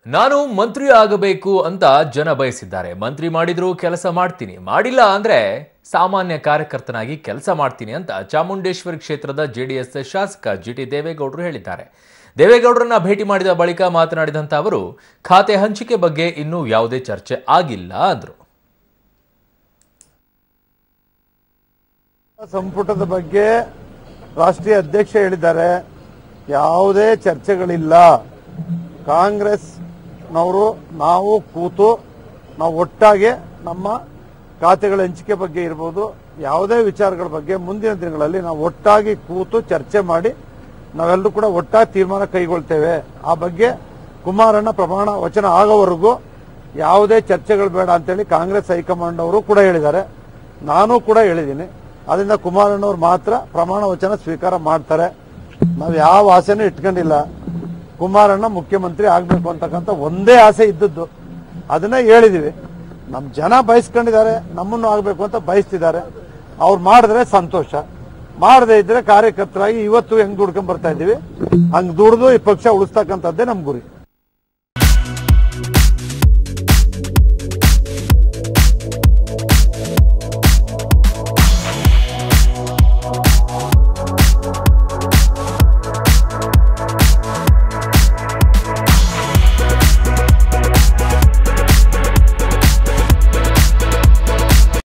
ನಾನು ಮಂತ್ರಿ ಆಗಬೇಕು ಅಂತ ಜನ ಬಯಸಿದ್ದಾರೆ ಮಂತ್ರಿ ಮಾಡಿದ್ರು ಕೆಲಸ ಮಾಡ್ತೀನಿ ಮಾಡಿಲ್ಲ ಅಂದ್ರೆ ಸಾಮಾನ್ಯ ಕಾರ್ಯಕರ್ತನಾಗಿ ಕೆಲಸ ಮಾಡ್ತೀನಿ ಅಂತ ಚಾಮುಂಡೇಶ್ವರಿ ಕ್ಷೇತ್ರದ ಜೆಡಿಎಸ್ ಶಾಸಕ ಜಿ ಟಿ ದೇವೇಗೌಡರು ಹೇಳಿದ್ದಾರೆ ದೇವೇಗೌಡರನ್ನ ಭೇಟಿ ಮಾಡಿದ ಬಳಿಕ ಮಾತನಾಡಿದಂತ ಅವರು ಖಾತೆ ಹಂಚಿಕೆ ಬಗ್ಗೆ ಇನ್ನೂ ಯಾವುದೇ ಚರ್ಚೆ ಆಗಿಲ್ಲ ಅಂದ್ರು ಸಂಪುಟದ ಬಗ್ಗೆ ರಾಷ್ಟ್ರೀಯ ಅಧ್ಯಕ್ಷ ಹೇಳಿದ್ದಾರೆ ಯಾವುದೇ ಚರ್ಚೆಗಳಿಲ್ಲ ಕಾಂಗ್ರೆಸ್ನವರು ನಾವು ಕೂತು ನಾವು ಒಟ್ಟಾಗಿ ನಮ್ಮ ಖಾತೆಗಳ ಹಂಚಿಕೆ ಬಗ್ಗೆ ಇರ್ಬೋದು ಯಾವುದೇ ವಿಚಾರಗಳ ಬಗ್ಗೆ ಮುಂದಿನ ದಿನಗಳಲ್ಲಿ ನಾವು ಒಟ್ಟಾಗಿ ಕೂತು ಚರ್ಚೆ ಮಾಡಿ ನಾವೆಲ್ಲರೂ ಕೂಡ ಒಟ್ಟಾಗಿ ತೀರ್ಮಾನ ಕೈಗೊಳ್ತೇವೆ ಆ ಬಗ್ಗೆ ಕುಮಾರಣ್ಣ ಪ್ರಮಾಣ ವಚನ ಆಗೋವರೆಗೂ ಯಾವುದೇ ಚರ್ಚೆಗಳು ಬೇಡ ಅಂತೇಳಿ ಕಾಂಗ್ರೆಸ್ ಹೈಕಮಾಂಡ್ ಅವರು ಕೂಡ ಹೇಳಿದ್ದಾರೆ ನಾನು ಕೂಡ ಹೇಳಿದ್ದೀನಿ ಅದರಿಂದ ಕುಮಾರಣ್ಣವ್ರು ಮಾತ್ರ ಪ್ರಮಾಣ ವಚನ ಸ್ವೀಕಾರ ಮಾಡ್ತಾರೆ ನಾವು ಯಾವ ಆಸೆನೂ ಇಟ್ಕೊಂಡಿಲ್ಲ ಕುಮಾರಣ್ಣ ಮುಖ್ಯಮಂತ್ರಿ ಆಗ್ಬೇಕು ಅಂತಕ್ಕಂಥ ಒಂದೇ ಆಸೆ ಇದ್ದದ್ದು ಅದನ್ನೇ ಹೇಳಿದೀವಿ ನಮ್ಮ ಜನ ಬಯಸ್ಕೊಂಡಿದ್ದಾರೆ ನಮ್ಮನ್ನು ಆಗ್ಬೇಕು ಅಂತ ಬಯಸ್ತಿದ್ದಾರೆ ಅವ್ರು ಮಾಡಿದ್ರೆ ಸಂತೋಷ ಮಾಡದೇ ಇದ್ರೆ ಕಾರ್ಯಕರ್ತರಾಗಿ ಇವತ್ತು ಹೆಂಗ್ ದುಡ್ಕೊಂಡ್ ಬರ್ತಾ ಇದೀವಿ ಹಂಗ್ ದುಡ್ದು ಈ ಪಕ್ಷ ಉಳಿಸ್ತಕ್ಕಂಥದ್ದೇ ನಮ್ ಗುರಿ